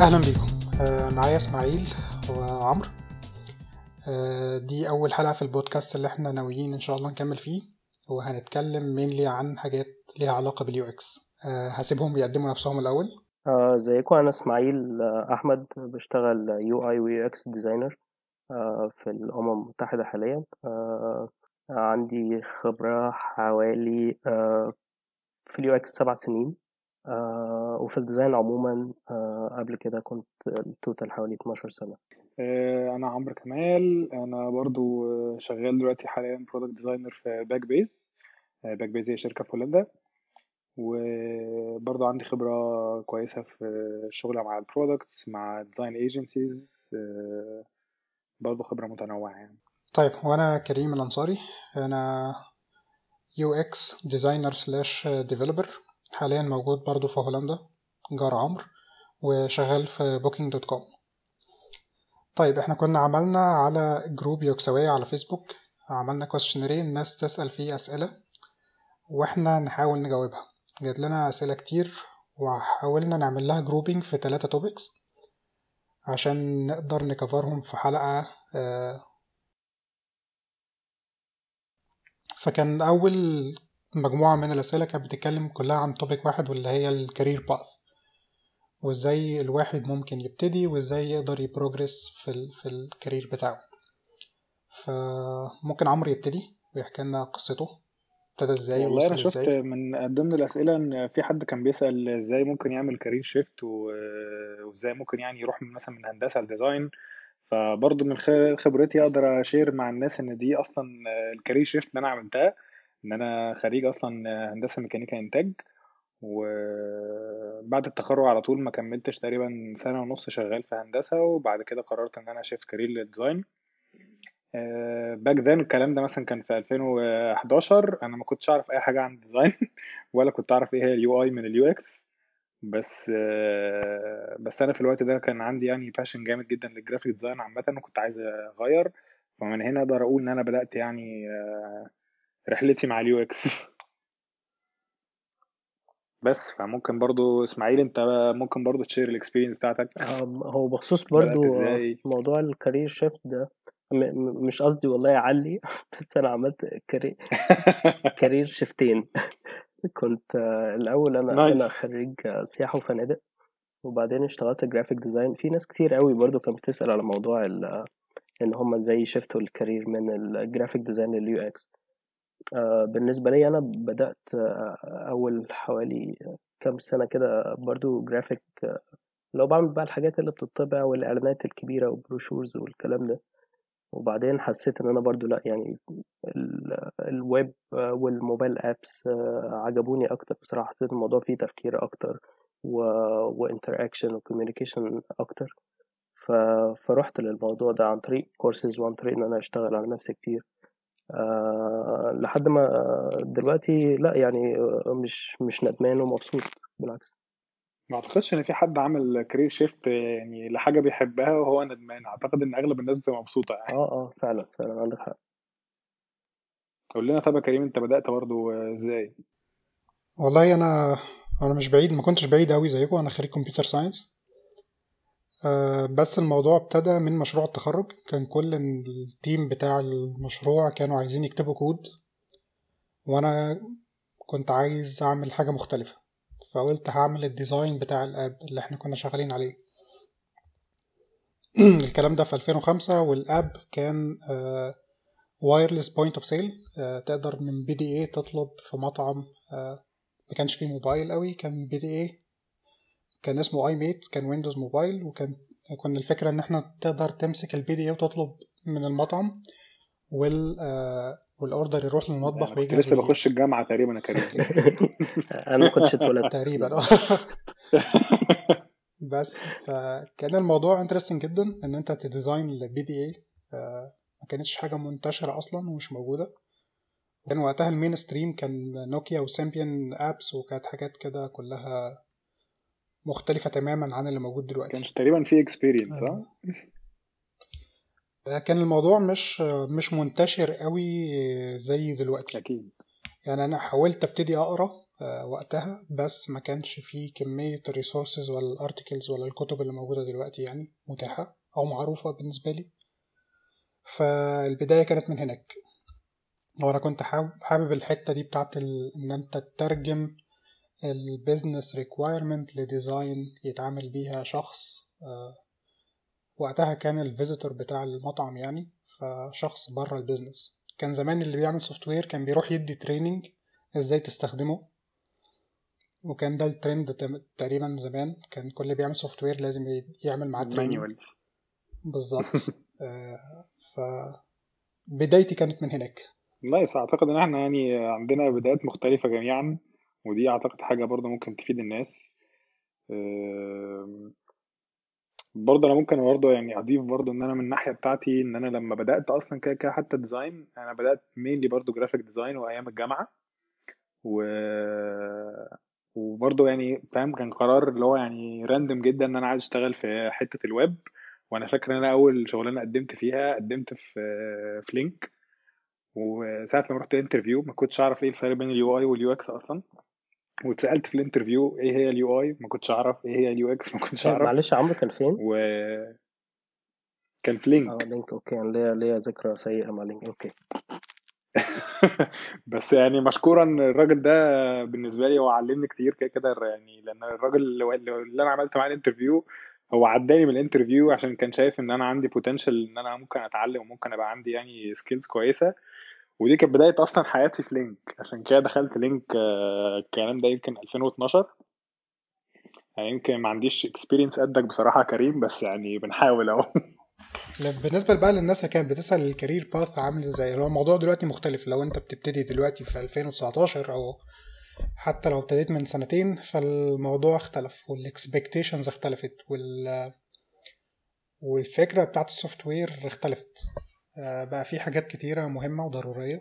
اهلا بيكم آه، معايا اسماعيل وعمرو آه، دي اول حلقه في البودكاست اللي احنا ناويين ان شاء الله نكمل فيه وهنتكلم مينلي عن حاجات ليها علاقه باليو اكس هسيبهم يقدموا نفسهم الاول آه، ازيكم انا اسماعيل آه، احمد بشتغل يو اي ويو اكس ديزاينر في الامم المتحده حاليا آه، عندي خبره حوالي آه، في اليو اكس سبع سنين آه، وفي الديزاين عموما آه، قبل كده كنت التوتال حوالي 12 سنه آه، انا عمرو كمال انا برضو آه، شغال دلوقتي حاليا برودكت ديزاينر في باك بيز باك بيز هي شركه في هولندا وبرضو عندي خبره كويسه في الشغل مع البرودكتس مع ديزاين ايجنسيز برضو خبره متنوعه يعني طيب وانا كريم الانصاري انا يو اكس ديزاينر سلاش ديفلوبر حاليا موجود برضو في هولندا جار عمرو وشغال في بوكينج دوت كوم طيب احنا كنا عملنا على جروب يوكسوية على فيسبوك عملنا كويستشنري الناس تسأل فيه أسئلة واحنا نحاول نجاوبها جات لنا أسئلة كتير وحاولنا نعمل لها جروبينج في ثلاثة توبكس عشان نقدر نكفرهم في حلقة آه، فكان أول مجموعة من الأسئلة كانت بتتكلم كلها عن توبيك واحد واللي هي الكارير باث وازاي الواحد ممكن يبتدي وازاي يقدر يبروجرس في ال في الكارير بتاعه فممكن عمرو يبتدي ويحكي لنا قصته ابتدى ازاي والله انا ووصل شفت ازاي من ضمن الاسئله ان في حد كان بيسال ازاي ممكن يعمل كارير شيفت وازاي ممكن يعني يروح من مثلا من هندسه لديزاين فبرضه من خلال خبرتي اقدر اشير مع الناس ان دي اصلا الكارير شيفت اللي انا عملتها ان انا خريج اصلا هندسه ميكانيكا انتاج وبعد التخرج على طول ما كملتش تقريبا سنه ونص شغال في هندسه وبعد كده قررت ان انا شيفت كارير للديزاين باك ذن الكلام ده مثلا كان في 2011 انا ما كنتش اعرف اي حاجه عن الديزاين ولا كنت اعرف ايه هي اليو اي من اليو اكس بس آه، بس انا في الوقت ده كان عندي يعني باشن جامد جدا للجرافيك ديزاين عامه وكنت عايز اغير فمن هنا اقدر اقول ان انا بدات يعني آه، رحلتي مع اليو اكس بس فممكن برضو اسماعيل انت ممكن برضو تشير الاكسبيرينس بتاعتك آه، هو بخصوص بدات برضو آه، ازاي موضوع الكارير شيفت ده م- م- مش قصدي والله يعلي بس انا عملت كارير كارير شيفتين كنت آه، الاول انا انا نايس خريج آه، سياحه وفنادق وبعدين اشتغلت جرافيك ديزاين في ناس كتير قوي برضو كانت بتسأل على موضوع ال- ان هم ازاي شفتوا الكارير من الجرافيك ديزاين لليو اكس بالنسبة لي انا بدأت آه، اول حوالي كام سنة كده برضو جرافيك لو بعمل بقى الحاجات اللي بتطبع والاعلانات الكبيرة والبروشورز والكلام ده وبعدين حسيت ان انا برضو لا يعني ال- الويب آه، والموبايل ابس عجبوني اكتر بصراحة حسيت الموضوع فيه تفكير اكتر و... وانتراكشن وكوميونيكيشن اكتر ف... فرحت للموضوع ده عن طريق كورسز وعن طريق ان انا اشتغل على نفسي كتير أه لحد ما دلوقتي لا يعني آه، مش مش ندمان ومبسوط بالعكس ما اعتقدش ان في حد عمل كارير شيفت يعني لحاجه بيحبها وهو ندمان اعتقد ان اغلب الناس بتبقى مبسوطه يعني اه اه فعلا فعلا عندك حق قول لنا طب يا كريم انت بدات برضو ازاي والله انا انا مش بعيد ما كنتش بعيد قوي زيكم انا خريج كمبيوتر ساينس آه، بس الموضوع ابتدى من مشروع التخرج كان كل التيم بتاع المشروع كانوا عايزين يكتبوا كود وانا كنت عايز اعمل حاجة مختلفة فقلت هعمل الديزاين بتاع الاب اللي احنا كنا شغالين عليه الكلام ده في 2005 والاب كان وايرلس بوينت اوف سيل تقدر من بي دي اي تطلب في مطعم آه، ما كانش فيه موبايل قوي كان بي دي اي كان اسمه اي ميت كان ويندوز موبايل وكان كنا الفكرة ان احنا تقدر تمسك البي دي اي وتطلب من المطعم وال آه، والاوردر يروح ده للمطبخ انا كنت ويجهز لسه ويجيلك بخش الجامعه تقريبا يا كريم انا ما كنتش اتولدت تقريبا اه لا. بس فكان الموضوع انترستنج جدا ان انت تديزاين البي دي اي ما كانتش حاجة منتشرة اصلا ومش موجودة كان وقتها المين ستريم كان نوكيا وسيمبيان ابس وكانت حاجات كده كلها مختلفة تماما عن اللي موجود دلوقتي كانش تقريبا في اكسبيرينس صح آه، كان الموضوع مش مش منتشر قوي زي دلوقتي اكيد يعني انا حاولت ابتدي اقرا وقتها بس ما كانش فيه كمية الريسورسز ولا الارتكلز ولا الكتب اللي موجودة دلوقتي يعني متاحة أو معروفة بالنسبة لي فالبداية كانت من هناك وأنا كنت حابب الحتة دي بتاعت إن أنت تترجم البيزنس ريكوايرمنت لديزاين يتعامل بيها شخص وقتها كان الفيزيتور بتاع المطعم يعني فشخص بره البيزنس كان زمان اللي بيعمل سوفت وير كان بيروح يدي تريننج ازاي تستخدمه وكان ده الترند تقريبا زمان كان كل اللي بيعمل سوفت وير لازم يعمل معاه تريننج بالظبط ف بدايتي كانت من هناك نايس اعتقد ان احنا يعني عندنا بدايات مختلفة جميعا ودي اعتقد حاجة برضه ممكن تفيد الناس برضه انا ممكن برضه يعني اضيف برضه ان انا من الناحيه بتاعتي ان انا لما بدات اصلا كده كده حتى ديزاين انا بدات مينلي برضه جرافيك ديزاين وايام الجامعه و وبرضه يعني فاهم كان قرار اللي هو يعني راندم جدا ان انا عايز اشتغل في حته الويب وانا فاكر ان انا اول شغلانه قدمت فيها قدمت في في لينك وساعه لما رحت الانترفيو ما كنتش اعرف ايه الفرق بين اليو اي واليو اكس اصلا واتسالت في الانترفيو ايه هي اليو اي ما كنتش اعرف ايه هي اليو اكس ما كنتش اعرف معلش عمرو كان فين؟ و كان في لينك اه لينك اوكي انا ليا ليا ذكرى سيئه مع لينك اوكي بس يعني مشكورا الراجل ده بالنسبه لي هو علمني كتير كده كده يعني لان الراجل اللي اللي انا عملت معاه الانترفيو هو عداني من الانترفيو عشان كان شايف ان انا عندي بوتنشال ان انا ممكن اتعلم وممكن ابقى عندي يعني سكيلز كويسه ودي كانت بدايه اصلا حياتي في لينك عشان كده دخلت لينك الكلام ده يمكن 2012 يعني يمكن ما عنديش اكسبيرينس قدك بصراحه كريم بس يعني بنحاول اهو بالنسبة بقى للناس اللي كانت بتسأل الكارير باث عامل ازاي هو الموضوع دلوقتي مختلف لو انت بتبتدي دلوقتي في 2019 او حتى لو ابتديت من سنتين فالموضوع اختلف والاكسبكتيشنز اختلفت وال والفكرة بتاعت السوفت وير اختلفت بقى في حاجات كتيرة مهمة وضرورية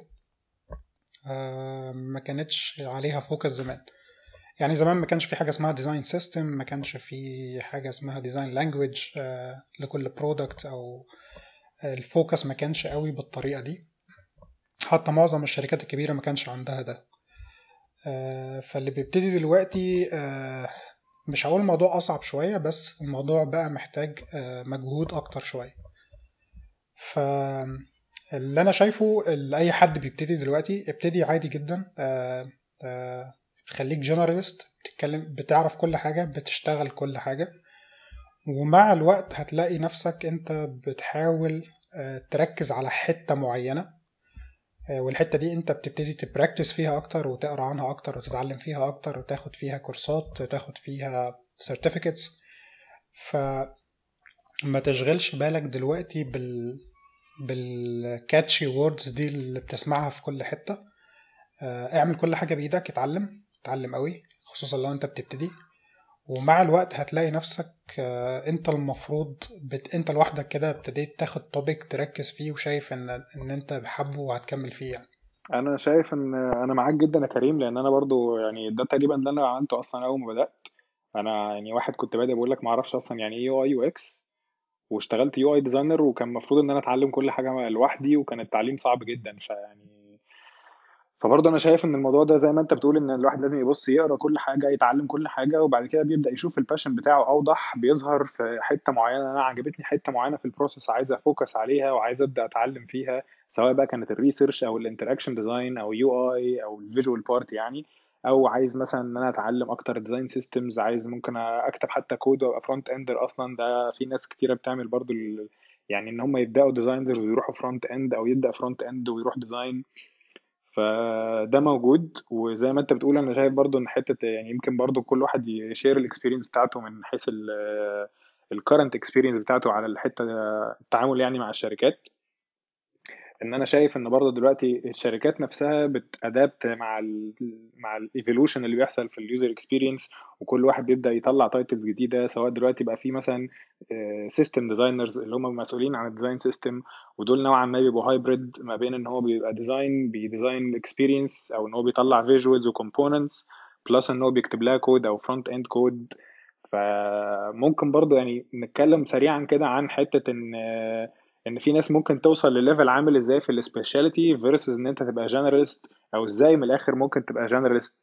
ما كانتش عليها فوكس زمان يعني زمان ما كانش في حاجة اسمها ديزاين سيستم ما كانش في حاجة اسمها ديزاين لانجويج لكل برودكت أو الفوكس ما كانش قوي بالطريقة دي حتى معظم الشركات الكبيرة ما كانش عندها ده فاللي بيبتدي دلوقتي مش هقول الموضوع أصعب شوية بس الموضوع بقى محتاج مجهود أكتر شوية فاللي أنا شايفه اللي أي حد بيبتدي دلوقتي ابتدي عادي جدا خليك جنراليست بتتكلم بتعرف كل حاجة بتشتغل كل حاجة ومع الوقت هتلاقي نفسك انت بتحاول تركز على حتة معينة والحتة دي انت بتبتدي تبراكتس فيها اكتر وتقرا عنها اكتر وتتعلم فيها اكتر وتاخد فيها كورسات تاخد فيها certificates فما تشغلش بالك دلوقتي بال بالكاتشي ووردز دي اللي بتسمعها في كل حتة اعمل كل حاجة بإيدك اتعلم اتعلم قوي خصوصا لو انت بتبتدي ومع الوقت هتلاقي نفسك انت المفروض بت... انت لوحدك كده ابتديت تاخد توبيك تركز فيه وشايف ان ان انت حابه وهتكمل فيه يعني انا شايف ان انا معاك جدا يا كريم لان انا برضو يعني ده تقريبا اللي انا عملته اصلا اول ما بدات انا يعني واحد كنت بادئ بقول لك ما اعرفش اصلا يعني ايه يو اي يو اكس واشتغلت يو اي ديزاينر وكان المفروض ان انا اتعلم كل حاجه لوحدي وكان التعليم صعب جدا فيعني فبرضه انا شايف ان الموضوع ده زي ما انت بتقول ان الواحد لازم يبص يقرا كل حاجه يتعلم كل حاجه وبعد كده بيبدا يشوف الباشن بتاعه اوضح بيظهر في حته معينه انا عجبتني حته معينه في البروسيس عايز افوكس عليها وعايز ابدا اتعلم فيها سواء بقى كانت الريسيرش او الانتراكشن ديزاين او يو اي او الفيجوال بارت يعني او عايز مثلا ان انا اتعلم اكتر ديزاين سيستمز عايز ممكن اكتب حتى كود وابقى فرونت اندر اصلا ده في ناس كتيره بتعمل برضو يعني ان هم يبداوا ديزاينرز ويروحوا فرونت اند او يبدا فرونت اند ويروح ديزاين فده موجود وزي ما انت بتقول انا شايف برضو ان حته يعني يمكن برضو كل واحد يشير الاكسبيرينس بتاعته من حيث الكرنت اكسبيرينس بتاعته على الحته التعامل يعني مع الشركات ان انا شايف ان برضه دلوقتي الشركات نفسها بتادابت مع ال مع الايفولوشن اللي بيحصل في اليوزر اكسبيرينس وكل واحد بيبدا يطلع تايتلز جديده سواء دلوقتي بقى في مثلا سيستم ديزاينرز اللي هم مسؤولين عن الديزاين سيستم ودول نوعا ما بيبقوا هايبريد ما بين ان هو بيبقى ديزاين بيديزاين الاكسبيرينس او ان هو بيطلع فيجوالز وكومبوننتس بلس ان هو بيكتب لها كود او فرونت اند كود فممكن برضه يعني نتكلم سريعا كده عن حته ان ان في ناس ممكن توصل لليفل عامل ازاي في السبيشاليتي فيرسز ان انت تبقى جنراليست او ازاي من الاخر ممكن تبقى جنراليست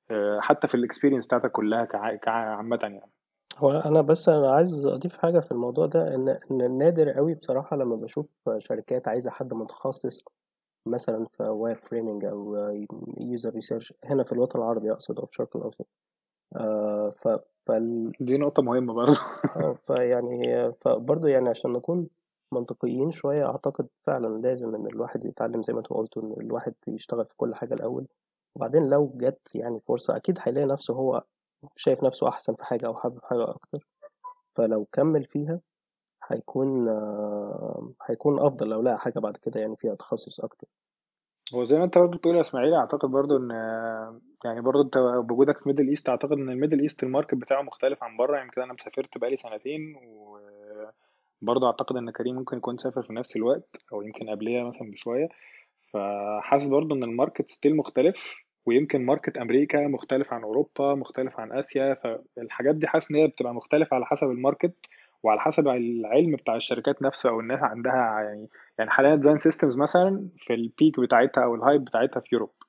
آه، حتى في الاكسبيرينس بتاعتك كلها كع- كعامة يعني هو انا بس انا عايز اضيف حاجه في الموضوع ده ان ان نادر قوي بصراحه لما بشوف شركات عايزه حد متخصص مثلا في واير فريمنج او يوزر ريسيرش هنا في الوطن العربي اقصد او في الشرق الاوسط آه ف فال دي نقطة مهمة برضه اه فيعني فبرضه يعني عشان نكون منطقيين شوية أعتقد فعلا لازم إن الواحد يتعلم زي ما انتوا قلتوا إن الواحد يشتغل في كل حاجة الأول وبعدين لو جت يعني فرصة أكيد هيلاقي نفسه هو شايف نفسه أحسن في حاجة أو حابب حاجة أكتر فلو كمل فيها هيكون آه، هيكون أفضل لو لقى حاجة بعد كده يعني فيها تخصص أكتر هو زي ما انت برضه بتقول يا اسماعيل اعتقد برضه ان يعني برضه انت بوجودك في ميدل ايست اعتقد ان الميدل ايست الماركت بتاعه مختلف عن بره يعني كده انا مسافرت بقالي سنتين وبرضه اعتقد ان كريم ممكن يكون سافر في نفس الوقت او يمكن قبليه مثلا بشويه فحاسس برضه ان الماركت ستيل مختلف ويمكن ماركت امريكا مختلف عن اوروبا مختلف عن اسيا فالحاجات دي حاسس ان هي بتبقى مختلفه على حسب الماركت وعلى حسب العلم بتاع الشركات نفسه او الناس عندها يعني يعني حاليا ديزاين سيستمز مثلا في البيك بتاعتها او الهايب بتاعتها في يوروب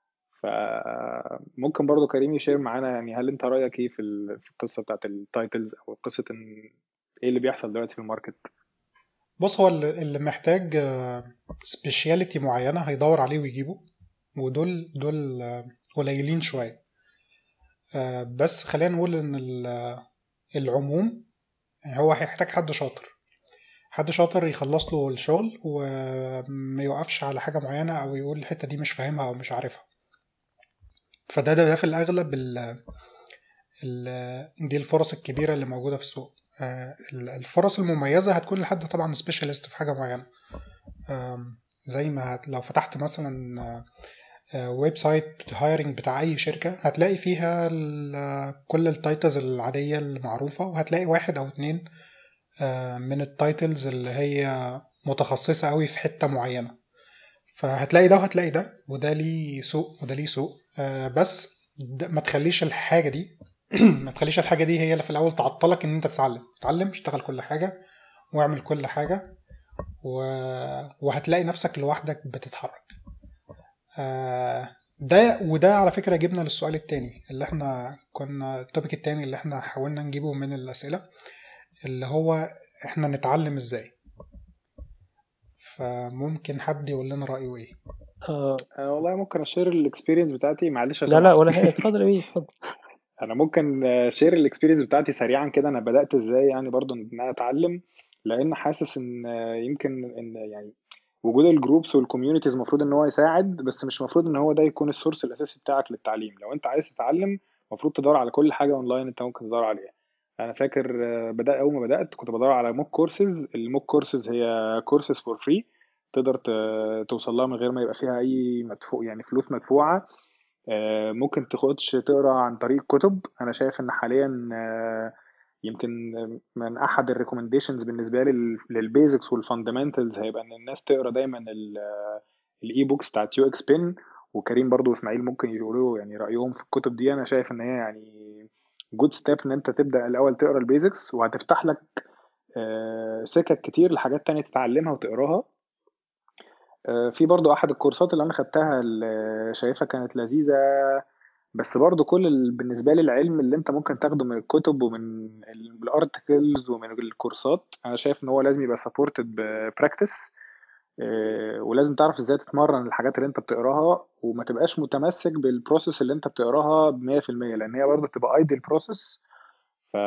فممكن برضو كريم يشير معانا يعني هل انت رايك ايه في ال- في القصه بتاعت التايتلز او قصه ان ايه اللي بيحصل دلوقتي في الماركت بص هو اللي اللي محتاج سبيشاليتي معينة هيدور عليه ويجيبه ودول دول آه، قليلين شوية آه، بس خلينا نقول إن ال- العموم يعني هو هيحتاج حد شاطر حد شاطر يخلص له الشغل وما يوقفش على حاجة معينة أو يقول الحتة دي مش فاهمها أو مش عارفها فده ده, ده في الأغلب ال ال دي الفرص الكبيرة اللي موجودة في السوق آه، الفرص المميزة هتكون لحد طبعا سبيشاليست في حاجة معينة آم، زي ما هت- لو فتحت مثلا آه، ويب سايت هايرنج بتاع أي شركة هتلاقي فيها ال- كل التايتلز العادية المعروفة وهتلاقي واحد أو اتنين آه، من التايتلز اللي هي متخصصة قوي في حتة معينة فهتلاقي ده وهتلاقي ده وده ليه سوق وده ليه سوق آه، بس ده ما تخليش الحاجة دي ما تخليش الحاجة دي هي اللي في الأول تعطلك إن أنت تتعلم اتعلم اشتغل كل حاجة واعمل كل حاجة و... وهتلاقي نفسك لوحدك بتتحرك آه، ده وده على فكرة جبنا للسؤال التاني اللي احنا كنا التوبيك التاني اللي احنا حاولنا نجيبه من الأسئلة اللي هو احنا نتعلم ازاي فممكن حد يقول لنا رأيه ايه آه أنا والله ممكن اشير الاكسبيرينس بتاعتي معلش لا عشان لا ولا هي اتفضل يا بيه اتفضل انا ممكن شير الاكسبيرينس بتاعتي سريعا كده انا بدات ازاي يعني برضو ان انا اتعلم لان حاسس ان آه، يمكن ان يعني وجود الجروبس والكوميونيتيز المفروض ان هو يساعد بس مش المفروض ان هو ده يكون السورس الاساسي بتاعك للتعليم لو انت عايز تتعلم المفروض تدور على كل حاجه اونلاين انت ممكن تدور عليها انا فاكر آه، بدأ اول ما بدات كنت بدور على موك كورسز الموك كورسز هي كورسز فور فري تقدر ت- توصل لها من غير ما يبقى فيها اي مدفوع يعني فلوس مدفوعه آه، ممكن تاخدش تقرا عن طريق كتب انا شايف ان حاليا آه، يمكن من احد الريكومنديشنز بالنسبه لي للبيزكس والفاندمنتالز هيبقى ان الناس تقرا دايما الاي بوكس بتاعت يو اكس بن وكريم برضو واسماعيل ممكن يقولوا يعني رايهم في الكتب دي انا شايف ان هي يعني جود ستيب ان انت تبدا الاول تقرا البيزكس وهتفتح لك آه، سكك كتير لحاجات تانية تتعلمها وتقراها آه، في برضو احد الكورسات اللي انا خدتها اللي شايفها كانت لذيذة بس برضو كل ال... بالنسبة لي العلم اللي انت ممكن تاخده من الكتب ومن الارتكلز ومن الكورسات انا شايف ان هو لازم يبقى سبورتد ببراكتس ولازم تعرف ازاي تتمرن الحاجات اللي انت بتقراها وما تبقاش متمسك بالبروسيس اللي انت بتقراها ب 100% لان هي برضو بتبقى ايدل بروسيس ف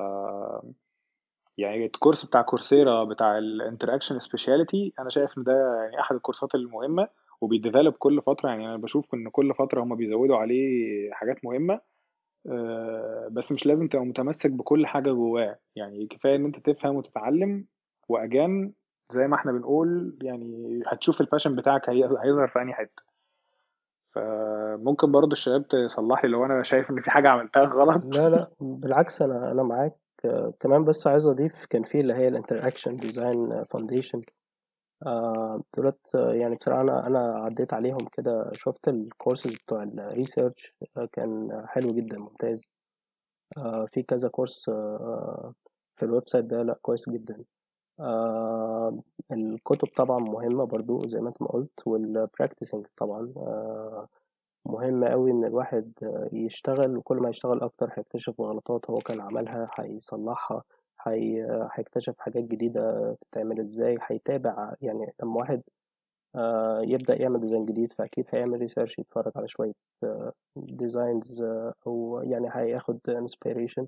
يعني الكورس بتاع كورسيرا بتاع الانتراكشن سبيشاليتي انا شايف ان ده يعني احد الكورسات المهمه وبيديفلوب كل فتره يعني انا بشوف ان كل فتره هم بيزودوا عليه حاجات مهمه آه، بس مش لازم تبقى متمسك بكل حاجه جواه يعني كفايه ان انت تفهم وتتعلم واجان زي ما احنا بنقول يعني هتشوف الباشن بتاعك هي- هيظهر في انهي حته فممكن برضو الشباب تصلح لي لو انا شايف ان في حاجه عملتها غلط لا لا بالعكس انا انا معاك آه، كمان بس عايز اضيف كان في اللي هي الانتراكشن ديزاين فاونديشن دولت آه، يعني بصراحة أنا أنا عديت عليهم كده شفت الكورسز بتوع الريسيرش كان حلو جدا ممتاز آه، في كذا كورس آه، في الويب سايت ده لأ كويس جدا آه، الكتب طبعا مهمة برضو زي ما انت ما قلت والبراكتسنج طبعا آه، مهم قوي ان الواحد يشتغل وكل ما يشتغل اكتر هيكتشف غلطات هو كان عملها هيصلحها هي... هيكتشف حاجات جديدة تتعمل ازاي هيتابع يعني لما واحد آه، يبدأ يعمل ديزاين جديد فأكيد هيعمل ريسيرش يتفرج على شوية ديزاينز أو يعني هياخد انسبيريشن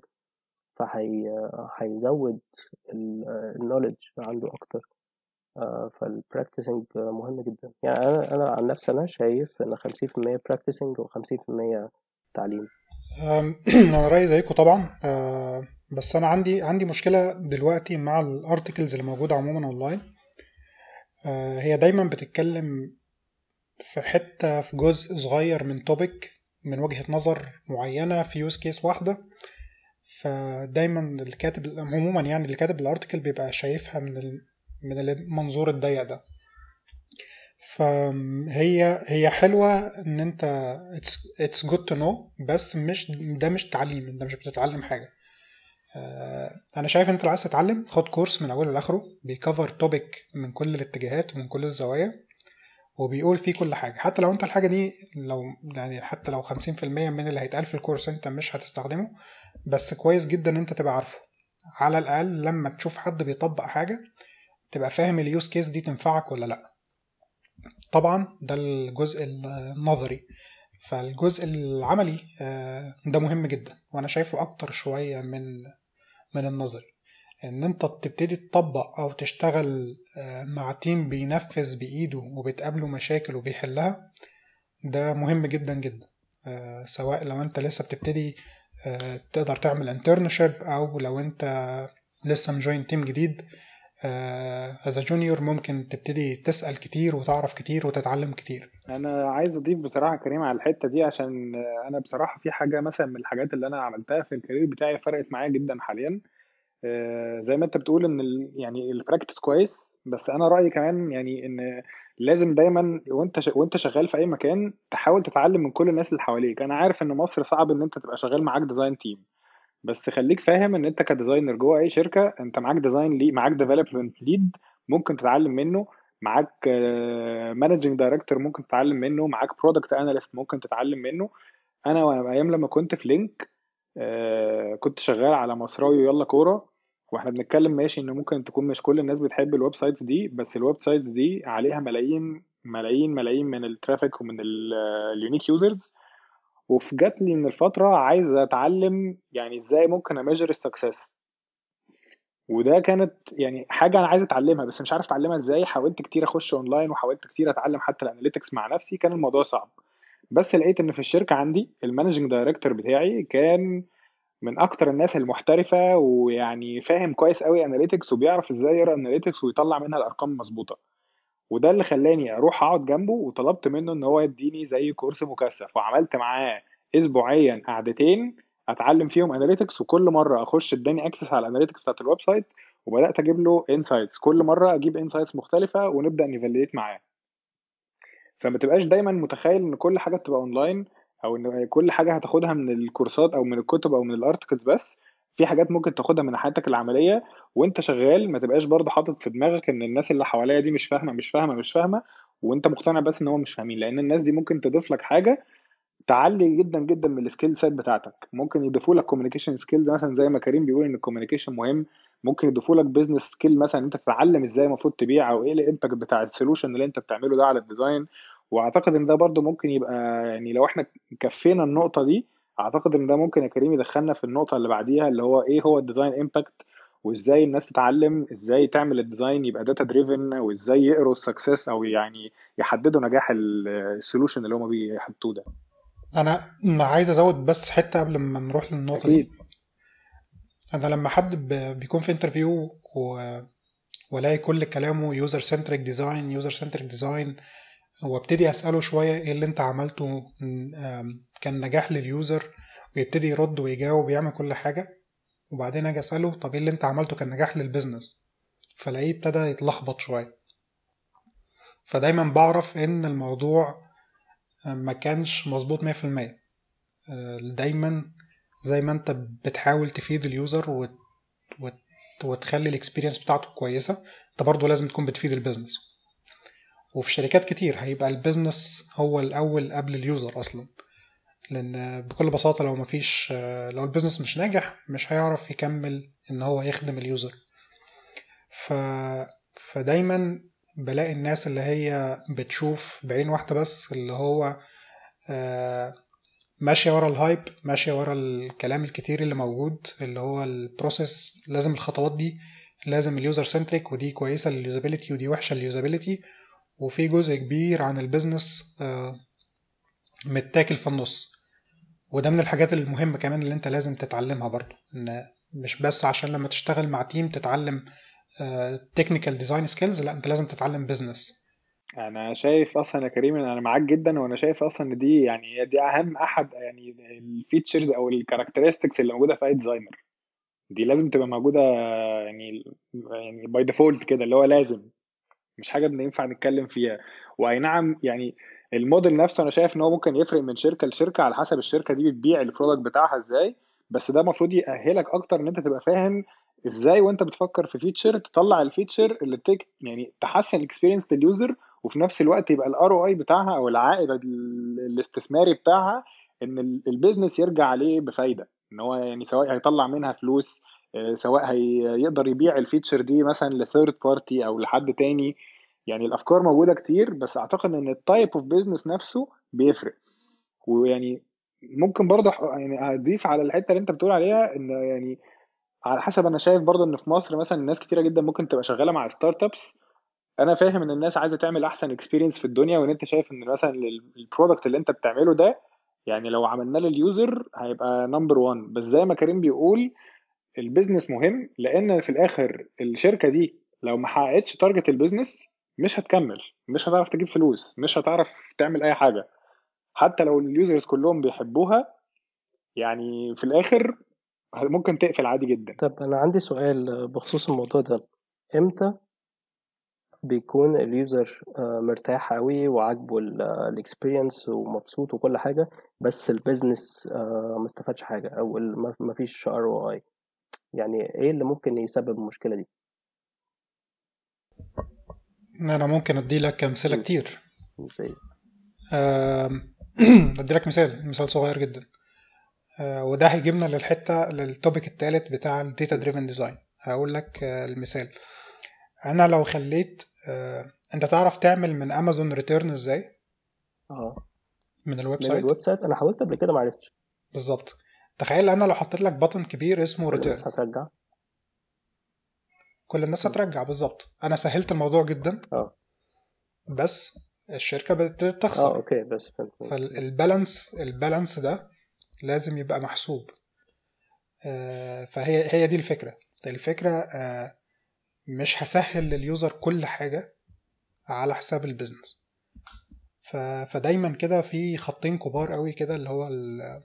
فهيزود النولج عنده أكتر فالبراكتسنج مهم جدا يعني أنا أنا عن نفسي أنا شايف إن خمسين في المية براكتسنج وخمسين في المية تعليم أم، انا رايي زيكم طبعا أه، بس انا عندي عندي مشكله دلوقتي مع الارتكلز اللي موجوده عموما اونلاين أه، هي دايما بتتكلم في حته في جزء صغير من توبيك من وجهه نظر معينه في يوز كيس واحده فدايما الكاتب عموما يعني اللي كاتب الارتكل بيبقى شايفها من ال- من المنظور الضيق ده فهي هي حلوة ان انت it's, it's good to know بس مش ده مش تعليم انت مش بتتعلم حاجة آه، انا شايف انت لو عايز تتعلم خد كورس من اوله لاخره بيكفر توبيك من كل الاتجاهات ومن كل الزوايا وبيقول فيه كل حاجة حتى لو انت الحاجة دي لو يعني حتى لو 50% من اللي هيتقال في الكورس انت مش هتستخدمه بس كويس جدا ان انت تبقى عارفه على الاقل لما تشوف حد بيطبق حاجة تبقى فاهم اليوز كيس دي تنفعك ولا لا طبعا ده الجزء النظري فالجزء العملي آه، ده مهم جدا وانا شايفه اكتر شوية من من النظري ان انت تبتدي تطبق او تشتغل آه، مع تيم بينفذ بايده وبتقابله مشاكل وبيحلها ده مهم جدا جدا آه، سواء لو انت لسه بتبتدي آه، تقدر تعمل انترنشيب او لو انت لسه مجوين تيم جديد از جونيور ممكن تبتدي تسأل كتير وتعرف كتير وتتعلم كتير انا عايز اضيف بصراحه كريم على الحته دي عشان انا بصراحه في حاجه مثلا من الحاجات اللي انا عملتها في الكارير بتاعي فرقت معايا جدا حاليا آه، زي ما انت بتقول ان ال- يعني البراكتس كويس بس انا رايي كمان يعني ان لازم دايما وانت ش... وانت شغال في اي مكان تحاول تتعلم من كل الناس اللي حواليك انا عارف ان مصر صعب ان انت تبقى شغال معاك ديزاين تيم بس خليك فاهم ان انت كديزاينر جوه اي شركه انت معاك ديزاين لي معاك ديفلوبمنت ليد ممكن تتعلم منه معاك مانجنج دايركتور ممكن تتعلم منه معاك برودكت اناليست ممكن تتعلم منه انا وانا ايام لما كنت في لينك آه، كنت شغال على مصراوي ويلا كوره واحنا بنتكلم ماشي ان ممكن تكون مش كل الناس بتحب الويب سايتس دي بس الويب سايتس دي عليها ملايين ملايين ملايين من الترافيك ومن اليونيك يوزرز وفي جات لي من الفترة عايز اتعلم يعني ازاي ممكن اميجر السكسس وده كانت يعني حاجة انا عايز اتعلمها بس مش عارف اتعلمها ازاي حاولت كتير اخش اونلاين وحاولت كتير اتعلم حتى الاناليتكس مع نفسي كان الموضوع صعب بس لقيت ان في الشركة عندي المانجنج دايركتور بتاعي كان من اكتر الناس المحترفة ويعني فاهم كويس قوي اناليتكس وبيعرف ازاي يقرا اناليتكس ويطلع منها الارقام المظبوطة وده اللي خلاني اروح اقعد جنبه وطلبت منه ان هو يديني زي كورس مكثف وعملت معاه اسبوعيا قعدتين اتعلم فيهم اناليتكس وكل مره اخش اداني اكسس على الاناليتكس بتاعت الويب سايت وبدات اجيب له انسايتس كل مره اجيب انسايتس مختلفه ونبدا نيفاليت معاه فما تبقاش دايما متخيل ان كل حاجه بتبقى اونلاين او ان كل حاجه هتاخدها من الكورسات او من الكتب او من الارتكلز بس في حاجات ممكن تاخدها من حياتك العمليه وانت شغال ما تبقاش برضه حاطط في دماغك ان الناس اللي حواليا دي مش فاهمه مش فاهمه مش فاهمه وانت مقتنع بس ان هم مش فاهمين لان الناس دي ممكن تضيف لك حاجه تعلي جدا جدا من السكيل سيت بتاعتك ممكن يضيفوا لك كوميونيكيشن سكيلز مثلا زي ما كريم بيقول ان الكوميونيكيشن مهم ممكن يضيفوا لك بزنس سكيل مثلا انت تتعلم ازاي المفروض تبيع او ايه الامباكت بتاع السولوشن اللي انت بتعمله ده على الديزاين واعتقد ان ده برضو ممكن يبقى يعني لو احنا كفينا النقطة دي اعتقد ان ده ممكن يا كريم يدخلنا في النقطة اللي بعديها اللي هو ايه هو الديزاين امباكت وازاي الناس تتعلم ازاي تعمل الديزاين يبقى داتا دريفن وازاي يقروا السكسس او يعني يحددوا نجاح السولوشن اللي هم بيحطوه ده انا ما عايز ازود بس حته قبل ما نروح للنقطه اكيد دي انا لما حد ب- بيكون في انترفيو والاقي كل كلامه يوزر سنتريك ديزاين يوزر سنتريك ديزاين وابتدي اساله شويه ايه اللي انت عملته م- آم، كان نجاح لليوزر ويبتدي يرد ويجاوب ويعمل كل حاجه وبعدين اجي اساله طب ايه اللي انت عملته كان نجاح للبيزنس فلاقيه ابتدى يتلخبط شويه فدايما بعرف ان الموضوع ما كانش مظبوط 100% آه، دايما زي ما انت بتحاول تفيد اليوزر وت... وت... وتخلي الاكسبيرينس بتاعته كويسه انت برضه لازم تكون بتفيد البيزنس وفي شركات كتير هيبقى البيزنس هو الأول قبل اليوزر أصلا لأن بكل بساطة لو مفيش لو البيزنس مش ناجح مش هيعرف يكمل إن هو يخدم اليوزر ف... فدايما بلاقي الناس اللي هي بتشوف بعين واحدة بس اللي هو آه، ماشية ورا الهايب ماشية ورا الكلام الكتير اللي موجود اللي هو البروسيس لازم الخطوات دي لازم اليوزر سنتريك ودي كويسة لليوزابيلتي ودي وحشة لليوزابيلتي وفي جزء كبير عن البيزنس آه، متاكل في النص وده من الحاجات المهمة كمان اللي انت لازم تتعلمها برضو ان مش بس عشان لما تشتغل مع تيم تتعلم تكنيكال ديزاين سكيلز لا انت لازم تتعلم بزنس انا شايف اصلا يا كريم ان انا معاك جدا وانا شايف اصلا ان دي يعني دي اهم احد يعني الفيتشرز او الكاركترستكس اللي موجوده في اي ديزاينر دي لازم تبقى موجوده يعني يعني باي ديفولت كده اللي هو لازم مش حاجه بننفع نتكلم فيها واي نعم يعني الموديل نفسه انا شايف ان هو ممكن يفرق من شركه لشركه على حسب الشركه دي بتبيع البرودكت بتاعها ازاي بس ده المفروض يأهلك اكتر ان انت تبقى فاهم ازاي وانت بتفكر في فيتشر تطلع الفيتشر اللي تك يعني تحسن الاكسبيرينس لليوزر وفي نفس الوقت يبقى الار او اي بتاعها او العائد الاستثماري بتاعها ان البيزنس يرجع عليه بفايده ان هو يعني سواء هيطلع منها فلوس آه، سواء هيقدر يبيع الفيتشر دي مثلا لثيرد بارتي او لحد تاني يعني الافكار موجوده كتير بس اعتقد ان التايب اوف بيزنس نفسه بيفرق ويعني ممكن برضه يعني اضيف على الحته اللي انت بتقول عليها ان يعني على حسب انا شايف برضه ان في مصر مثلا الناس كتيره جدا ممكن تبقى شغاله مع ستارت ابس انا فاهم ان الناس عايزه تعمل احسن اكسبيرينس في الدنيا وان انت شايف ان مثلا البرودكت اللي انت بتعمله ده يعني لو عملناه لليوزر هيبقى نمبر 1 بس زي ما كريم بيقول البيزنس مهم لان في الاخر الشركه دي لو ما حققتش تارجت البيزنس مش هتكمل مش هتعرف تجيب فلوس مش هتعرف تعمل اي حاجه حتى لو اليوزرز كلهم بيحبوها يعني في الاخر ممكن تقفل عادي جدا طب أنا عندي سؤال بخصوص الموضوع ده إمتى بيكون اليوزر آه، مرتاح أوي وعاجبه الإكسبيرينس ومبسوط وكل حاجة بس البيزنس آه، ما استفادش حاجة أو ما فيش ار او اي يعني إيه اللي ممكن يسبب المشكلة دي؟ انا ممكن ادي لك امثله م. كتير زي آم، ادي لك مثال مثال صغير جدا آه، وده هيجيبنا للحته للتوبيك الثالث بتاع الداتا دريفن ديزاين هقول لك آه، المثال انا لو خليت آه، انت تعرف تعمل من امازون ريتيرن ازاي اه من الويب من سايت الويب سايت أنا حاولت قبل كده معرفتش بالظبط تخيل انا لو حطيت لك بطن كبير اسمه كل الناس ريتيرن هترجع كل الناس م. هترجع بالظبط انا سهلت الموضوع جدا اه بس الشركه بدات اه تخسر اوكي بس فهمت م. فالبالانس البالانس ده لازم يبقى محسوب آه، فهي هي دي الفكره الفكره آه، مش هسهل لليوزر كل حاجه على حساب البيزنس ف- فدايما كده في خطين كبار قوي كده اللي هو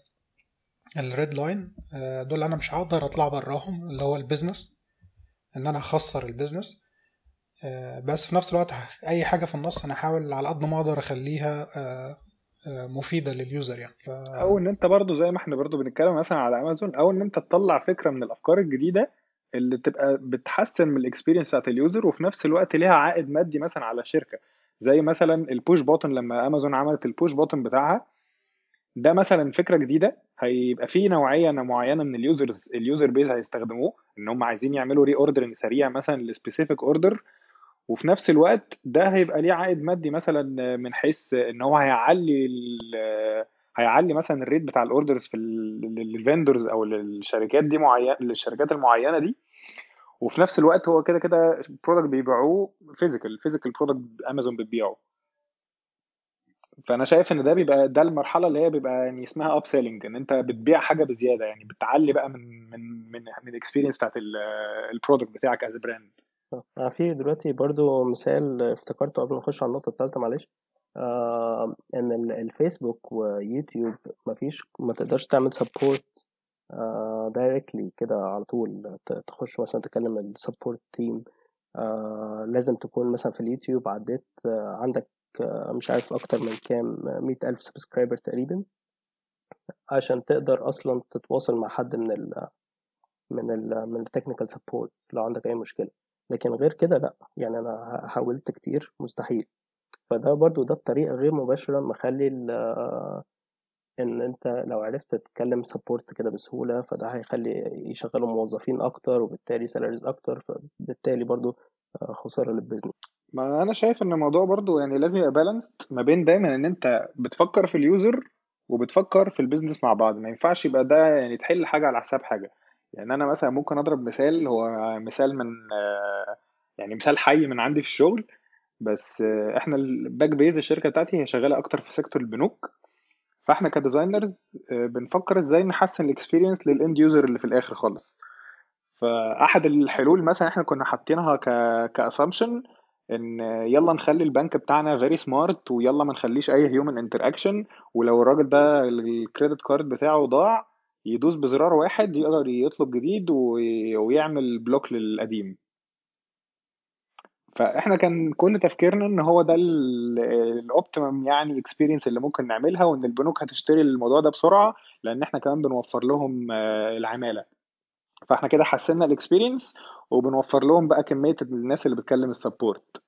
الريد لاين دول انا مش هقدر اطلع براهم اللي هو البيزنس ان انا اخسر البيزنس آه، بس في نفس الوقت ه- اي حاجه في النص انا احاول على قد ما اقدر اخليها آه، آه، مفيده لليوزر يعني ف... او ان انت برضو زي ما احنا برضو بنتكلم مثلا على امازون او ان انت تطلع فكره من الافكار الجديده اللي تبقى بتحسن من الاكسبيرينس بتاعت اليوزر وفي نفس الوقت ليها عائد مادي مثلا على الشركه زي مثلا البوش بوتن لما امازون عملت البوش بوتن بتاعها ده مثلا فكره جديده هيبقى في نوعيه معينه من اليوزرز اليوزر بيز هيستخدموه ان هم عايزين يعملوا ري اوردرنج سريع مثلا لسبيسيفيك اوردر وفي نفس الوقت ده هيبقى ليه عائد مادي مثلا من حيث ان هو هيعلي ال- هيعلي مثلا الريت بتاع الاوردرز في للفندرز او للشركات دي معينه للشركات المعينه دي وفي نفس الوقت هو كده كده برودكت بيبيعوه فيزيكال فيزيكال برودكت امازون بتبيعه فانا شايف ان ده بيبقى ده المرحله اللي هي بيبقى يعني اسمها اب سيلينج ان انت بتبيع حاجه بزياده يعني بتعلي بقى من من من من الاكسبيرينس بتاعت البرودكت بتاعك از براند آه، في دلوقتي برضو مثال افتكرته قبل ما نخش على النقطة الثالثة معلش آه ان ال- الفيسبوك ويوتيوب مفيش ما تقدرش تعمل سبورت آه دايركتلي كده على طول ت- تخش مثلا تكلم السبورت تيم آه لازم تكون مثلا في اليوتيوب عديت آه عندك آه مش عارف اكتر من كام مية الف سبسكرايبر تقريبا عشان تقدر اصلا تتواصل مع حد من ال من ال من التكنيكال سبورت لو عندك اي مشكله لكن غير كده لا يعني انا حاولت كتير مستحيل فده برضو ده بطريقة غير مباشرة مخلي ان انت لو عرفت تتكلم سبورت كده بسهولة فده هيخلي يشغلوا موظفين اكتر وبالتالي سالاريز اكتر فبالتالي برضو آه، خسارة للبيزنس ما انا شايف ان الموضوع برضو يعني لازم يبقى بالانسد ما بين دايما ان انت بتفكر في اليوزر وبتفكر في البيزنس مع بعض ما ينفعش يبقى ده يعني تحل حاجة على حساب حاجة يعني انا مثلا ممكن اضرب مثال هو مثال من آه، يعني مثال حي من عندي في الشغل بس آه، احنا الباك بيز الشركة بتاعتي هي شغالة اكتر في سيكتور البنوك فاحنا كديزاينرز بنفكر ازاي نحسن الاكسبيرينس للاند يوزر اللي في الاخر خالص فاحد الحلول مثلا احنا كنا حاطينها ك كاسامبشن ان يلا نخلي البنك بتاعنا فيري سمارت ويلا ما نخليش اي هيومن انتراكشن ولو الراجل ده الكريدت كارد بتاعه ضاع يدوس بزرار واحد يقدر يطلب جديد وي- ويعمل بلوك للقديم فاحنا كان كل تفكيرنا ان هو ده الاوبتيمم يعني اكسبيرينس اللي ممكن نعملها وان البنوك هتشتري الموضوع ده بسرعه لان احنا كمان بنوفر لهم آه، العماله فاحنا كده حسنا الاكسبيرينس وبنوفر لهم بقى كميه الناس اللي بتكلم السبورت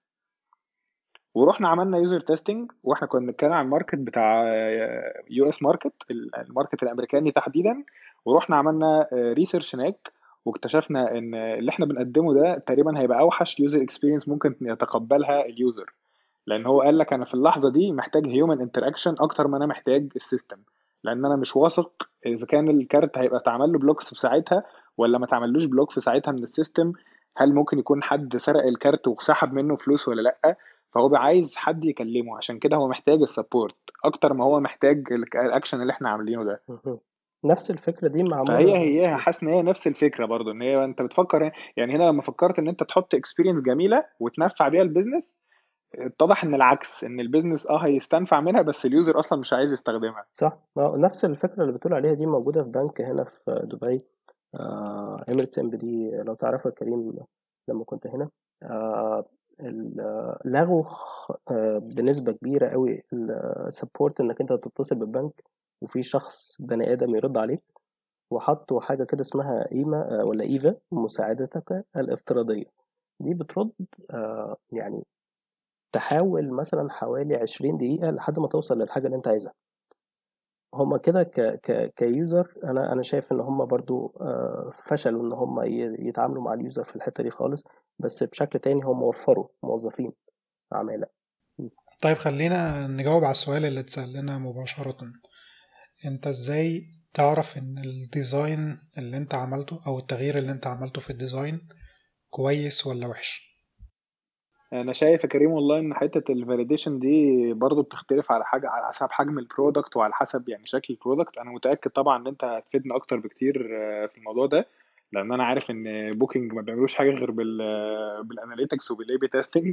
ورحنا عملنا يوزر تيستنج واحنا كنا بنتكلم عن الماركت بتاع يو اس ماركت الماركت الامريكاني تحديدا ورحنا عملنا ريسيرش هناك واكتشفنا ان اللي احنا بنقدمه ده تقريبا هيبقى اوحش يوزر اكسبيرينس ممكن يتقبلها اليوزر لان هو قال لك انا في اللحظه دي محتاج هيومن انتراكشن اكتر ما انا محتاج السيستم لان انا مش واثق اذا كان الكارت هيبقى اتعمل له بلوك في ساعتها ولا ما اتعملوش بلوك في ساعتها من السيستم هل ممكن يكون حد سرق الكارت وسحب منه فلوس ولا لا فهو بقى عايز حد يكلمه عشان كده هو محتاج السبورت اكتر ما هو محتاج ال- الاكشن اللي احنا عاملينه ده مهم. نفس الفكرة دي فهي معمولة هي حاسس ان هي نفس الفكره برضو ان هي انت بتفكر يعني هنا لما فكرت ان انت تحط اكسبيرينس جميله وتنفع بيها البيزنس اتضح ان العكس ان البيزنس اه هيستنفع منها بس اليوزر اصلا مش عايز يستخدمها صح آه، نفس الفكرة اللي بتقول عليها دي موجودة في بنك هنا في دبي اميريتس ام بي دي لو تعرفها كريم لما كنت هنا آه، ال- آه، لغوا خ- آه، بنسبة كبيرة قوي السبورت انك انت تتصل بالبنك وفي شخص بني ادم يرد عليك وحطوا حاجة كده اسمها ايما آه، ولا ايفا مساعدتك الافتراضية دي بترد آه، يعني تحاول مثلا حوالي 20 دقيقة لحد ما توصل للحاجة اللي انت عايزها هما كده ك ك كيوزر انا انا شايف ان هما برضو آه، فشلوا ان هما ي- يتعاملوا مع اليوزر في الحتة دي خالص بس بشكل تاني هم وفروا موظفين عمالة طيب خلينا نجاوب على السؤال اللي اتسأل لنا مباشرة انت ازاي تعرف ان الديزاين اللي انت عملته او التغيير اللي انت عملته في الديزاين كويس ولا وحش انا شايف يا كريم والله ان حته الفاليديشن دي برضو بتختلف على حاجه على حسب حجم البرودكت وعلى حسب يعني شكل البرودكت انا متاكد طبعا ان انت هتفيدنا اكتر بكتير آه، في الموضوع ده لان انا عارف ان بوكينج ما بيعملوش حاجه غير بال بالاناليتكس وبالاي بي تيستنج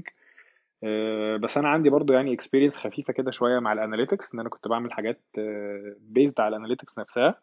بس انا عندي برضو يعني اكسبيرينس خفيفه كده شويه مع الاناليتكس ان انا كنت بعمل حاجات بيزد على الاناليتكس نفسها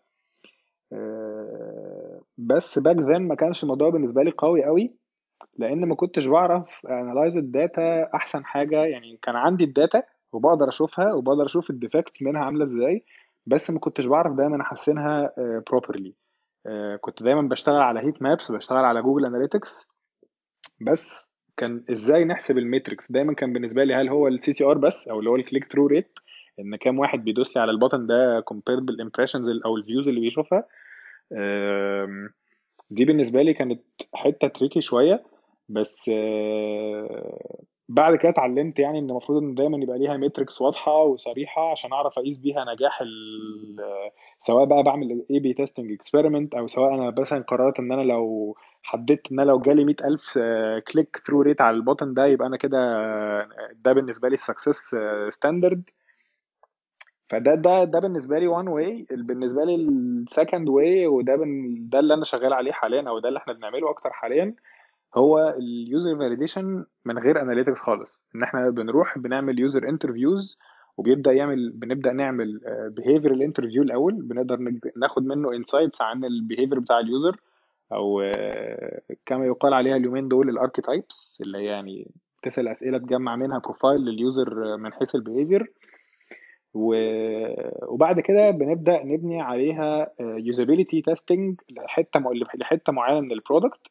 آه، بس باك ذن ما كانش الموضوع بالنسبه لي قوي قوي لان ما كنتش بعرف انالايز الداتا احسن حاجه يعني كان عندي الداتا وبقدر اشوفها وبقدر اشوف الديفكت منها عامله ازاي بس ما كنتش بعرف دايما احسنها بروبرلي كنت دايما بشتغل على هيت مابس بشتغل على جوجل اناليتكس بس كان ازاي نحسب الميتريكس دايما كان بالنسبه لي هل هو السي تي ار بس او اللي هو الكليك ثرو ريت ان كام واحد بيدوس لي على البutton ده compared بالامبريشنز او الفيوز اللي بيشوفها آم، دي بالنسبة لي كانت حتة تريكي شوية بس آه، بعد كده اتعلمت يعني ان المفروض ان دايما يبقى ليها ماتريكس واضحة وصريحة عشان اعرف اقيس بيها نجاح ال سواء بقى بعمل اي بي تيستنج اكسبيرمنت او سواء انا مثلا قررت ان انا لو حددت ان انا لو جالي 100000 كليك ثرو ريت على البوتن ده يبقى انا كده آه، ده بالنسبة لي السكسس ستاندرد فده ده ده بالنسبه لي وان واي بالنسبه لي السكند واي وده بن ده اللي انا شغال عليه حاليا او ده اللي احنا بنعمله اكتر حاليا هو اليوزر فاليديشن من غير اناليتكس خالص ان احنا بنروح بنعمل يوزر انترفيوز وبيبدا يعمل بنبدا نعمل بيهيفيرال انترفيو الاول بنقدر نج- ناخد منه انسايتس عن البيهيفير بتاع اليوزر او آه، كما يقال عليها اليومين دول الاركيتايبس اللي هي يعني تسال اسئله تجمع منها بروفايل لليوزر من حيث البيهيفير و- وبعد كده بنبدأ نبني عليها يوزابيليتي تيستنج لحتة م- لحتة معينة من البرودكت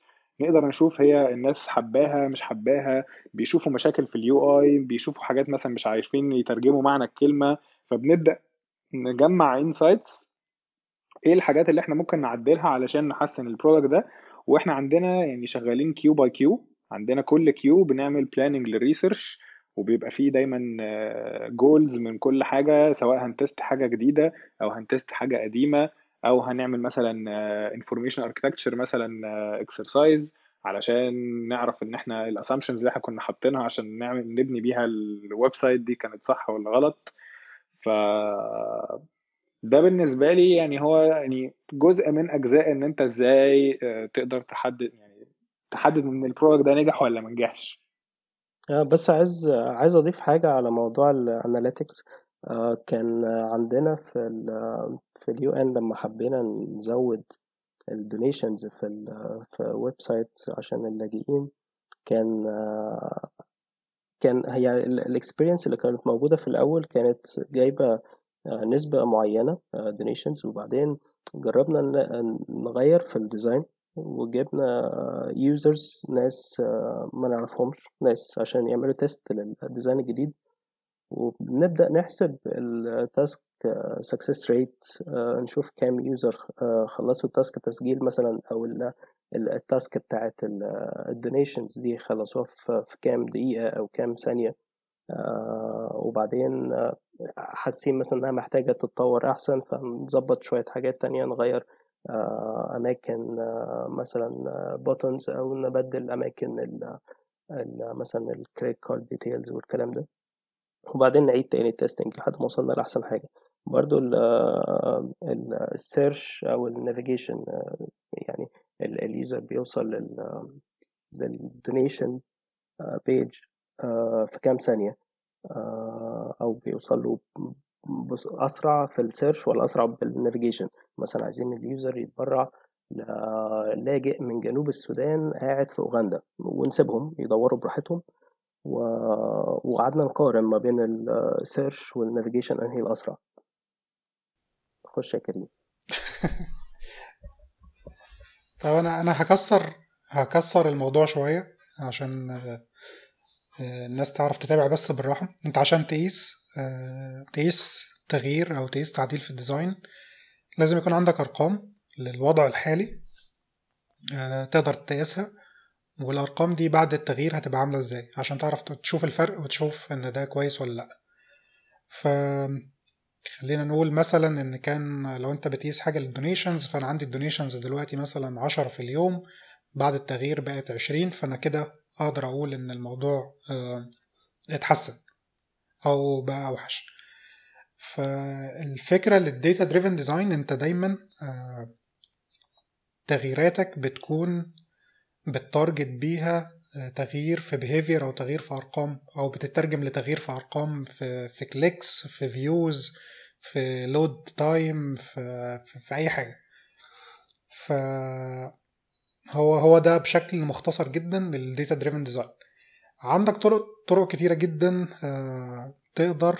نقدر نشوف هي الناس حباها مش حباها بيشوفوا مشاكل في اليو اي بيشوفوا حاجات مثلا مش عارفين يترجموا معنى الكلمة فبنبدأ نجمع انسايتس ايه الحاجات اللي احنا ممكن نعدلها علشان نحسن البرودكت ده واحنا عندنا يعني شغالين كيو باي كيو عندنا كل كيو بنعمل بلاننج للريسيرش وبيبقى فيه دايما جولز من كل حاجة سواء هنتست حاجة جديدة او هنتست حاجة قديمة او هنعمل مثلا انفورميشن اركتكتشر مثلا اكسرسايز علشان نعرف ان احنا الاسامبشنز اللي احنا كنا حاطينها عشان نعمل نبني بيها الويب سايت دي كانت صح ولا غلط ف ده بالنسبة لي يعني هو يعني جزء من أجزاء إن أنت إزاي آه، تقدر تحدد يعني تحدد إن البرودكت ده نجح ولا ما نجحش آه، بس عايز عايز أضيف حاجة على موضوع الأناليتكس كان عندنا في ال في اليو ان لما حبينا نزود الدونيشنز في ال في ويب سايت عشان اللاجئين كان آه، كان هي الاكسبيرينس اللي كانت موجودة في الأول كانت جايبة آه، نسبة معينة دونيشنز وبعدين جربنا ن- نغير في الديزاين وجبنا يوزرز ناس آه، ما نعرفهمش ناس عشان يعملوا تيست للديزاين الجديد وبنبدأ نحسب التاسك سكسس ريت نشوف كام يوزر خلصوا التاسك تسجيل مثلا او ال- ال- التاسك بتاعت الدونيشنز دي خلصوها في في كام دقيقة او كام ثانية آه، وبعدين آه، حاسين مثلا انها محتاجة تتطور احسن فنظبط شوية حاجات تانية نغير آه، اماكن آه، مثلا بوتنز او نبدل اماكن ال- ال- مثلا الكريدت كارد ديتيلز والكلام ده وبعدين نعيد تاني التستنج لحد ما وصلنا لأحسن حاجة برضو السيرش أو النافيجيشن يعني اليوزر بيوصل للدونيشن بيج في كام ثانية آه، أو بيوصل له بس- أسرع في السيرش ولا أسرع بالنافيجيشن مثلا عايزين اليوزر يتبرع لاجئ من جنوب السودان قاعد في أوغندا ونسيبهم يدوروا براحتهم و... وقعدنا نقارن ما بين السيرش والنافيجيشن انهي الاسرع خش يا كريم طب انا انا هكسر هكسر الموضوع شويه عشان آه، آه، الناس تعرف تتابع بس بالراحه انت عشان تقيس آه، تقيس تغيير او تقيس تعديل في الديزاين لازم يكون عندك ارقام للوضع الحالي آه، تقدر تقيسها والارقام دي بعد التغيير هتبقى عامله ازاي عشان تعرف تشوف الفرق وتشوف ان ده كويس ولا لا فخلينا نقول مثلا ان كان لو انت بتقيس حاجه للدونيشنز فانا عندي الدونيشنز دلوقتي مثلا 10 في اليوم بعد التغيير بقت 20 فانا كده اقدر اقول ان الموضوع آه، اتحسن او بقى اوحش فالفكره للديتا دريفن ديزاين انت دايما آه، تغييراتك بتكون بتارجت بيها آه، تغيير في behavior او تغيير في ارقام او بتترجم لتغيير في ارقام في في كليكس في فيوز في لود تايم في, في, في اي حاجه ف هو هو ده بشكل مختصر جدا للديتا دريفن ديزاين عندك طرق طرق كتيره جدا آه، تقدر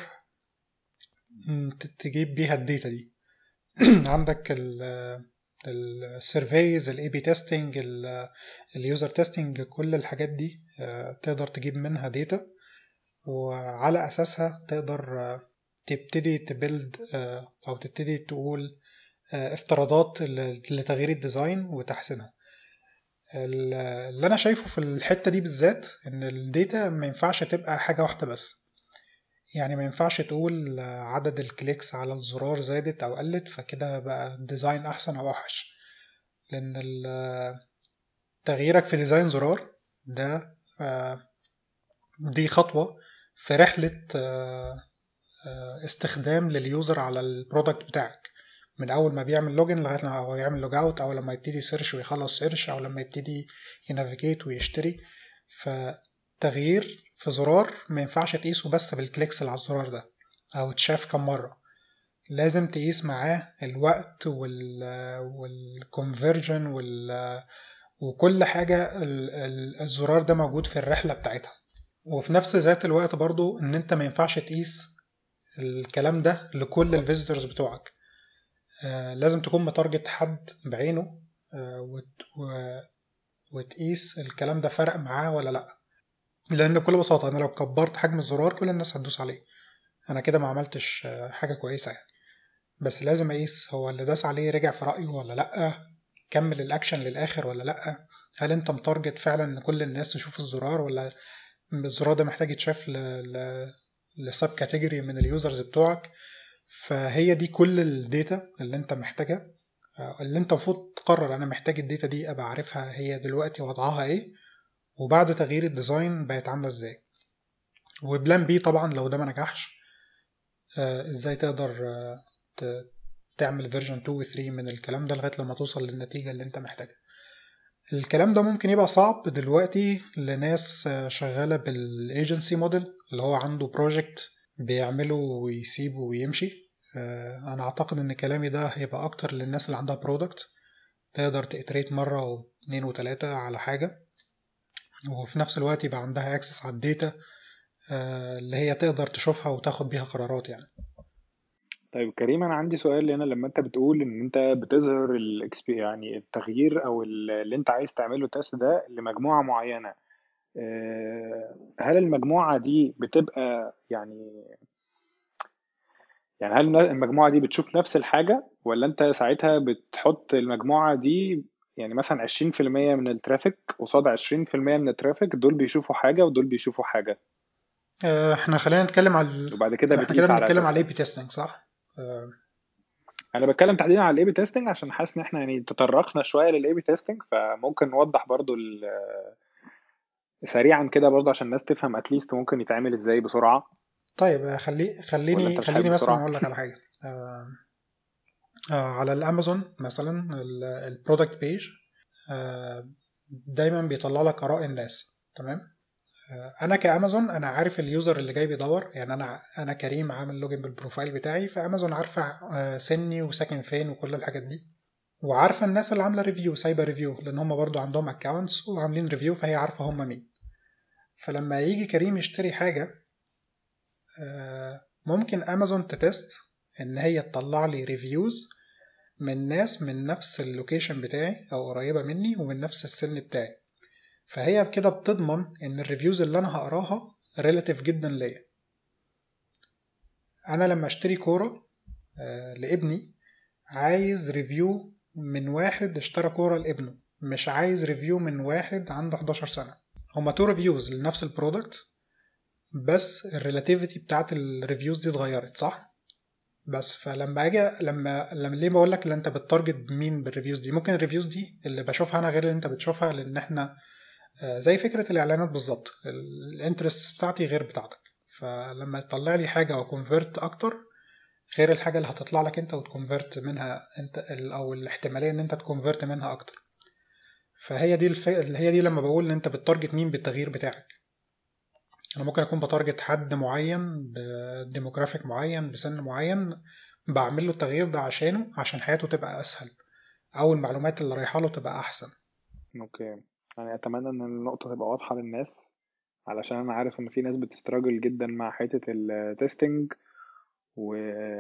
ت- تجيب بيها الداتا دي عندك السيرفيز الاي بي تيستنج اليوزر تيستنج كل الحاجات دي آه، تقدر تجيب منها داتا وعلى اساسها تقدر آه، تبتدي تبلد آه، او تبتدي تقول آه، افتراضات ل- لتغيير الديزاين وتحسينها ال- اللي انا شايفه في الحتة دي بالذات ان الداتا ما ينفعش تبقى حاجة واحدة بس يعني ما ينفعش تقول آه، عدد الكليكس على الزرار زادت او قلت فكده بقى الديزاين احسن او اوحش لان ال- تغييرك في ديزاين زرار ده آه، دي خطوة في رحلة آه، آه، استخدام لليوزر على البرودكت بتاعك من أول ما بيعمل لوجن لغاية لما هو يعمل لوج أوت أو لما يبتدي سيرش ويخلص سيرش أو لما يبتدي ينافيجيت ويشتري فتغيير في زرار ما ينفعش تقيسه بس بالكليكس اللي على الزرار ده أو اتشاف كم مرة لازم تقيس معاه الوقت وال والكونفرجن وال وكل حاجة ال- ال- الزرار ده موجود في الرحلة بتاعتها وفي نفس ذات الوقت برضو ان انت ما ينفعش تقيس الكلام ده لكل الفيزيتورز بتوعك آه لازم تكون متارجت حد بعينه آه وت- و- وتقيس الكلام ده فرق معاه ولا لا لان بكل بساطه انا لو كبرت حجم الزرار كل الناس هتدوس عليه انا كده ما عملتش حاجه كويسه يعني بس لازم اقيس هو اللي داس عليه رجع في رايه ولا لا كمل الاكشن للاخر ولا لا هل انت متارجت فعلا ان كل الناس تشوف الزرار ولا الزرار ده محتاج يتشاف ل... ل... لسب كاتيجوري من اليوزرز بتوعك فهي دي كل الداتا اللي انت محتاجها اللي انت المفروض تقرر انا محتاج الداتا دي ابقى عارفها هي دلوقتي وضعها ايه وبعد تغيير الديزاين بقت عامله ازاي وبلان بي طبعا لو ده ما نجحش ازاي تقدر تعمل فيرجن 2 و 3 من الكلام ده لغايه لما توصل للنتيجه اللي انت محتاجها الكلام ده ممكن يبقى صعب دلوقتي لناس شغاله بالايجنسي موديل اللي هو عنده بروجكت بيعمله ويسيبه ويمشي انا اعتقد ان كلامي ده هيبقى اكتر للناس اللي عندها برودكت تقدر تأتريت مرة أو اتنين وتلاتة على حاجة وفي نفس الوقت يبقى عندها اكسس على الداتا اللي هي تقدر تشوفها وتاخد بيها قرارات يعني طيب كريم انا عندي سؤال هنا لما انت بتقول ان انت بتظهر الاكسبي يعني التغيير او اللي انت عايز تعمله تيست ده لمجموعة معينة هل المجموعة دي بتبقى يعني يعني هل المجموعة دي بتشوف نفس الحاجة ولا انت ساعتها بتحط المجموعة دي يعني مثلا 20% من الترافيك قصاد 20% من الترافيك دول بيشوفوا حاجة ودول بيشوفوا حاجة احنا خلينا نتكلم على وبعد كده احنا بتقيس كده على بنتكلم على اساسها الاي بي تيستنج صح؟ انا بتكلم تحديدا على الاي بي تيستنج عشان حاسس ان احنا يعني تطرقنا شويه للاي بي تيستنج فممكن نوضح برضو ال- سريعا كده برضو عشان الناس تفهم اتليست ممكن يتعمل ازاي بسرعه طيب خلي ولا خليني انت مش خليني حابب مثلا بسرعه اقول لك على حاجه آه، آه، على الامازون مثلا البرودكت بيج دايما بيطلع لك اراء الناس تمام آه، انا كامازون انا عارف اليوزر اللي جاي بيدور يعني انا انا كريم عامل لوجن بالبروفايل بتاعي فامازون عارفه آه، سني وساكن فين وكل الحاجات دي وعارفه الناس اللي عامله ريفيو سايبه ريفيو لان هم برضو عندهم اكونتس وعاملين ريفيو فهي عارفه هم مين فلما يجي كريم يشتري حاجه آه، ممكن امازون تتست ان هي تطلع لي ريفيوز من ناس من نفس اللوكيشن بتاعي او قريبه مني ومن نفس السن بتاعي فهي كده بتضمن ان الريفيوز اللي انا هقراها ريلاتيف جدا ليا انا لما اشتري كوره آه، لابني عايز ريفيو من واحد اشترى كوره لابنه مش عايز ريفيو من واحد عنده 11 سنه هما تو ريفيوز لنفس البرودكت بس الريلاتيفيتي بتاعت الريفيوز دي اتغيرت صح بس فلما اجي لما لما ليه بقول لك ان انت بتارجت مين بالريفيوز دي ممكن الريفيوز دي اللي بشوفها انا غير اللي انت بتشوفها لان احنا آه، زي فكره الاعلانات بالظبط الانترست بتاعتي غير بتاعتك فلما تطلع لي حاجه وكونفرت اكتر غير الحاجه اللي هتطلع لك انت وتكونفرت منها انت ال- او الاحتماليه ان انت تكونفرت منها اكتر فهي دي الف... هي دي لما بقول ان انت بتارجت مين بالتغيير بتاعك انا ممكن اكون بتارجت حد معين بديموغرافيك معين بسن معين بعمل له التغيير ده عشانه عشان حياته تبقى اسهل او المعلومات اللي رايحه له تبقى احسن اوكي يعني اتمنى ان النقطه تبقى واضحه للناس علشان انا عارف ان في ناس بتستراجل جدا مع حته التستنج و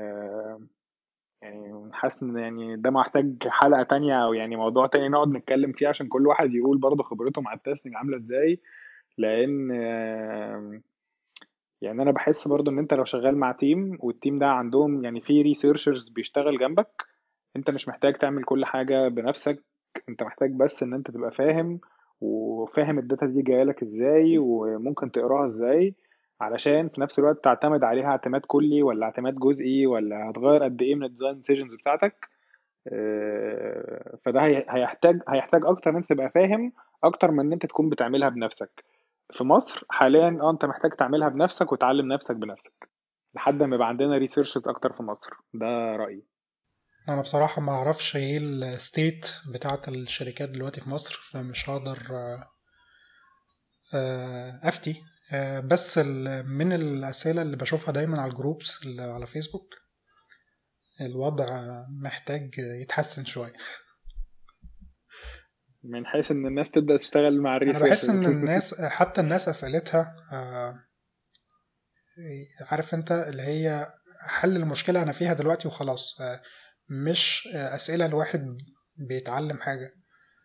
يعني حاسس ان يعني ده محتاج حلقه تانية او يعني موضوع تاني نقعد نتكلم فيه عشان كل واحد يقول برضه خبرته مع التستنج عامله ازاي لان آم، يعني انا بحس برضو ان انت لو شغال مع تيم والتيم ده عندهم يعني في ريسيرشرز بيشتغل جنبك انت مش محتاج تعمل كل حاجة بنفسك انت محتاج بس ان انت تبقى فاهم وفاهم الداتا دي جايه لك ازاي وممكن تقراها ازاي علشان في نفس الوقت تعتمد عليها اعتماد كلي ولا اعتماد جزئي ولا هتغير قد ايه من الديزاين ديسيجنز بتاعتك آه، فده هي- هيحتاج هيحتاج اكتر ان انت تبقى فاهم اكتر من ان انت تكون بتعملها بنفسك في مصر حاليا اه انت محتاج تعملها بنفسك وتعلم نفسك بنفسك لحد ما يبقى عندنا ريسيرشز اكتر في مصر ده رأيي انا بصراحه ما اعرفش ايه الستيت بتاعت الشركات دلوقتي في مصر فمش هقدر آه، آه، افتي آه، بس ال- من الاسئله اللي بشوفها دايما على الجروبس اللي على فيسبوك الوضع محتاج يتحسن شويه من حيث ان الناس تبدأ تشتغل مع انا بحس ان الريسيرشز الناس حتى الناس اسئلتها آه، عارف انت اللي هي حل المشكله انا فيها دلوقتي وخلاص آه، مش آه، اسئله الواحد بيتعلم حاجه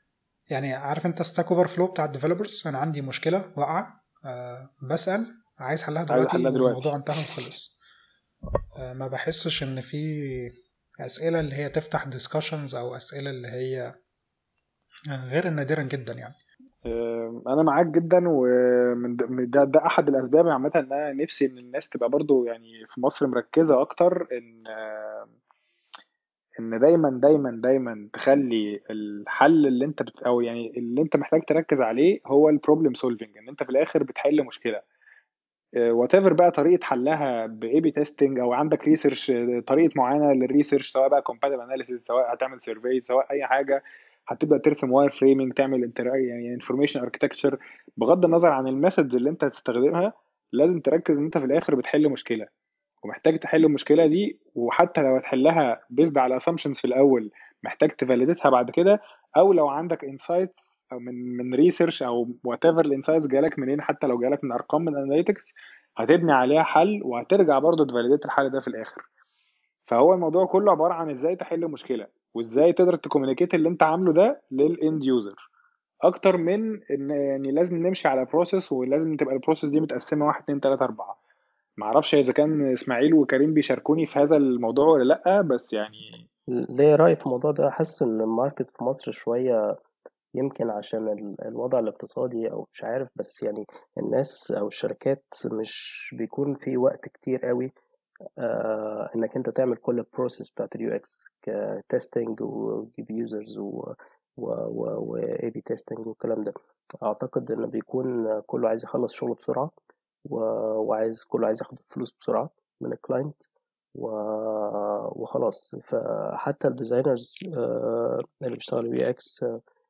يعني عارف انت ستاك اوفر فلو بتاع الديفلوبرز انا عندي مشكله واقعه أه بسال عايز حلها عايز دلوقتي احلها دلوقتي والموضوع انتهى وخلص أه ما بحسش ان في اسئله اللي هي تفتح ديسكشنز او اسئله اللي هي آه، غير نادرا جدا يعني آه، انا معاك جدا ومن ده, من ده, ده احد الاسباب عامه ان انا نفسي ان الناس تبقى برضو يعني في مصر مركزه اكتر ان آه، ان دايما دايما دايما تخلي الحل اللي انت بت... او يعني اللي انت محتاج تركز عليه هو البروبلم سولفنج ان انت في الاخر بتحل مشكله وات ايفر بقى طريقه حلها باي بي تيستنج او عندك ريسيرش طريقه معينه للريسيرش سواء بقى كومباتيف اناليسيس سواء هتعمل سيرفي سواء اي حاجه هتبدا ترسم واير فريمنج تعمل انتر يعني انفورميشن اركتكتشر بغض النظر عن الميثودز اللي انت هتستخدمها لازم تركز ان انت في الاخر بتحل مشكله ومحتاج تحل المشكله دي وحتى لو هتحلها بيزد على assumptions في الاول محتاج تفاليدتها بعد كده او لو عندك انسايتس او من من ريسيرش او وات ايفر الانسايتس جالك منين حتى لو جالك من ارقام من اناليتكس هتبني عليها حل وهترجع برضه تفاليديت الحل ده في الاخر فهو الموضوع كله عباره عن ازاي تحل مشكله وازاي تقدر تكومينيكيت اللي انت عامله ده للاند يوزر اكتر من ان يعني لازم نمشي على بروسيس ولازم تبقى البروسيس دي متقسمه 1 2 3 4 معرفش اذا كان اسماعيل وكريم بيشاركوني في هذا الموضوع ولا لا بس يعني ليه رأي في الموضوع ده حاسس ان الماركت في مصر شوية يمكن عشان ال- الوضع الاقتصادي او مش عارف بس يعني الناس او الشركات مش بيكون في وقت كتير قوي آه انك انت تعمل كل البروسيس بتاعت اليو اكس كتستنج وجيب يوزرز و و و و اي بي تيستنج والكلام ده اعتقد ان بيكون كله عايز يخلص شغله بسرعة و... وعايز كله عايز ياخد فلوس بسرعة من الكلاينت و... وخلاص فحتى الديزاينرز اللي بيشتغلوا يو اكس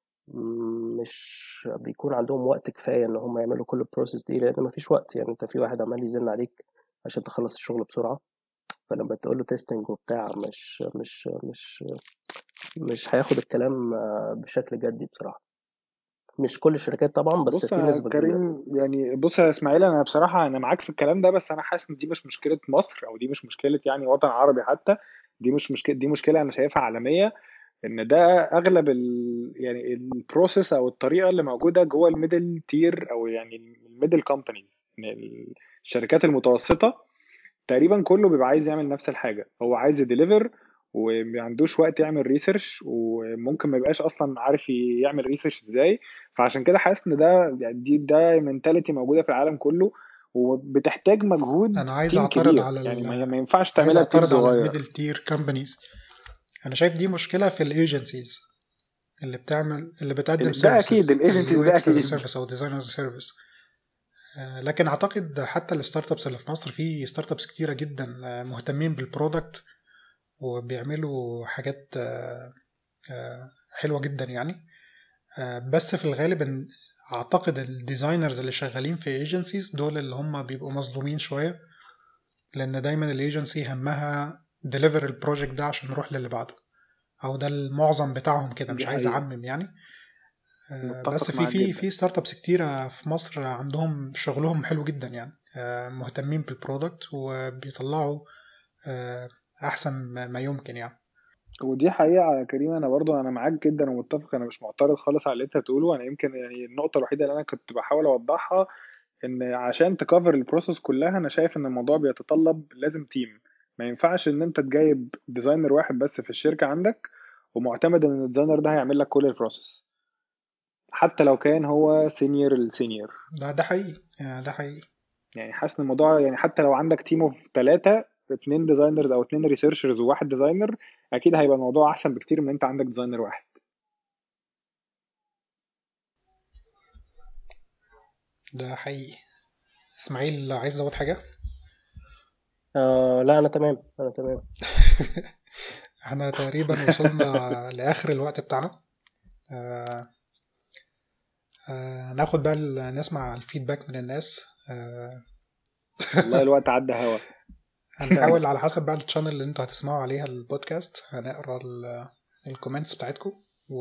مش بيكون عندهم وقت كفاية ان هم يعملوا كل البروسيس دي لان مفيش وقت يعني انت في واحد عمال يزن عليك عشان تخلص الشغل بسرعة فلما تقول له تيستنج وبتاع مش مش مش مش هياخد الكلام بشكل جدي بصراحة مش كل الشركات طبعا بس بص في يا نسبة كبيرة كريم يعني بص يا اسماعيل انا بصراحه انا معاك في الكلام ده بس انا حاسس ان دي مش مشكله مصر او دي مش مشكله يعني وطن عربي حتى دي مش مشكله دي مشكله انا شايفها عالميه ان ده اغلب ال يعني البروسيس او الطريقه اللي موجوده جوه الميدل تير او يعني الميدل كومبانيز الشركات المتوسطه تقريبا كله بيبقى عايز يعمل نفس الحاجه هو عايز يديليفر وما عندوش وقت يعمل ريسيرش وممكن ما يبقاش اصلا عارف يعمل ريسيرش ازاي فعشان كده حاسس ان ده يعني دي ده منتاليتي موجوده في العالم كله وبتحتاج مجهود انا عايز تيم اعترض كبير على يعني ما ال ما ينفعش عايز تعملها تيم اعترض على صغير الميدل تير كومبانيز انا شايف دي مشكله في الايجنسيز اللي بتعمل اللي بتقدم ده اكيد سيرفيسز الايجنسيز اليو ده اكس از اكيد سيرفيس او ديزاين از سيرفيس لكن اعتقد حتى الستارت ابس اللي في مصر في ستارت ابس كتيره جدا آه، مهتمين بالبرودكت وبيعملوا حاجات آه، آه، حلوه جدا يعني آه، بس في الغالب إن اعتقد الديزاينرز اللي شغالين في ايجنسيز دول اللي هم بيبقوا مظلومين شويه لان دايما الايجنسي همها ديليفر البروجكت ده عشان نروح للي بعده او ده المعظم بتاعهم كده دي مش عايز حقيقة اعمم يعني آه، بس متفق في معاك في جدا في ستارت ابس كتيره في مصر عندهم شغلهم حلو جدا يعني آه، مهتمين بالبرودكت وبيطلعوا آه، احسن ما ما يمكن يعني ودي حقيقة يا كريم أنا برضو أنا معاك جدا ومتفق أنا مش معترض خالص على اللي أنت بتقوله أنا يمكن يعني النقطة الوحيدة اللي أنا كنت بحاول أوضحها إن عشان تكفر البروسيس كلها أنا شايف إن الموضوع بيتطلب لازم تيم ما ينفعش إن أنت تجايب ديزاينر واحد بس في الشركة عندك ومعتمد إن الديزاينر ده هيعمل لك كل البروسيس حتى لو كان هو سينيور السينيور ده ده حقيقي يعني ده حقيقي يعني حاسس ان الموضوع يعني حتى لو عندك تيم اوف ثلاثة اتنين ديزاينرز او اتنين ريسيرشرز وواحد ديزاينر اكيد هيبقى الموضوع احسن بكتير من انت عندك ديزاينر واحد ده حقيقي اسماعيل عايز تزود حاجه آه لا انا تمام انا تمام احنا تقريبا وصلنا لاخر الوقت بتاعنا آه، آه، ناخد بقى ال- نسمع الفيدباك من الناس آه، والله الوقت عدى هوا هنحاول على حسب بقى الشانل اللي انتوا هتسمعوا عليها البودكاست هنقرا الكومنتس بتاعتكم و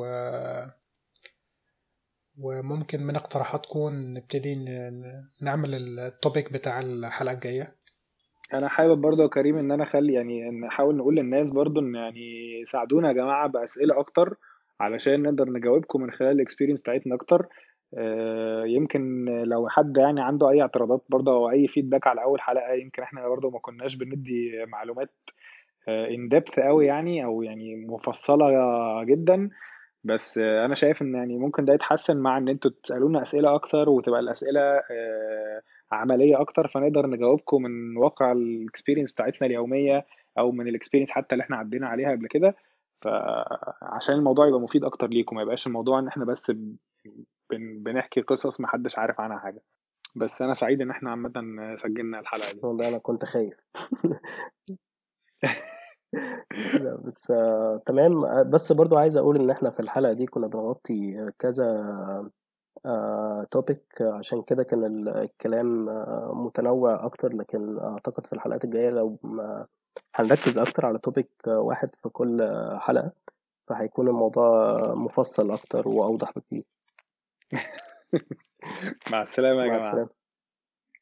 وممكن من اقتراحاتكم نبتدي ن- نعمل التوبيك بتاع الحلقة الجاية انا حابب برضه يا كريم ان انا اخلي يعني ان نحاول نقول للناس برضه ان يعني ساعدونا يا جماعة بأسئلة اكتر علشان نقدر نجاوبكم من خلال الاكسبيرينس بتاعتنا اكتر آه، يمكن لو حد يعني عنده اي اعتراضات برضه او اي فيدباك على اول حلقه يمكن احنا برضه ما كناش بندي معلومات ان ديبث قوي يعني او يعني مفصله جدا بس آه، انا شايف ان يعني ممكن ده يتحسن مع ان انتوا تسالونا اسئله اكتر وتبقى الاسئله آه، عمليه اكتر فنقدر نجاوبكم من واقع الاكسبيرينس بتاعتنا اليوميه او من الاكسبيرينس حتى اللي احنا عدينا عليها قبل كده فعشان الموضوع يبقى مفيد اكتر ليكم ما يبقاش الموضوع ان احنا بس بن بنحكي قصص محدش عارف عنها حاجه بس انا سعيد ان احنا عامه سجلنا الحلقه دي والله انا كنت خايف لا بس آه، تمام آه، بس برضو عايز اقول ان احنا في الحلقة دي كنا بنغطي كذا توبيك عشان كده كان ال- الكلام آه، متنوع اكتر لكن اعتقد في الحلقات الجاية لو ما هنركز اكتر على توبيك واحد في كل حلقة فهيكون الموضوع مفصل اكتر واوضح بكتير مع السلامه يا مع جماعه السلامة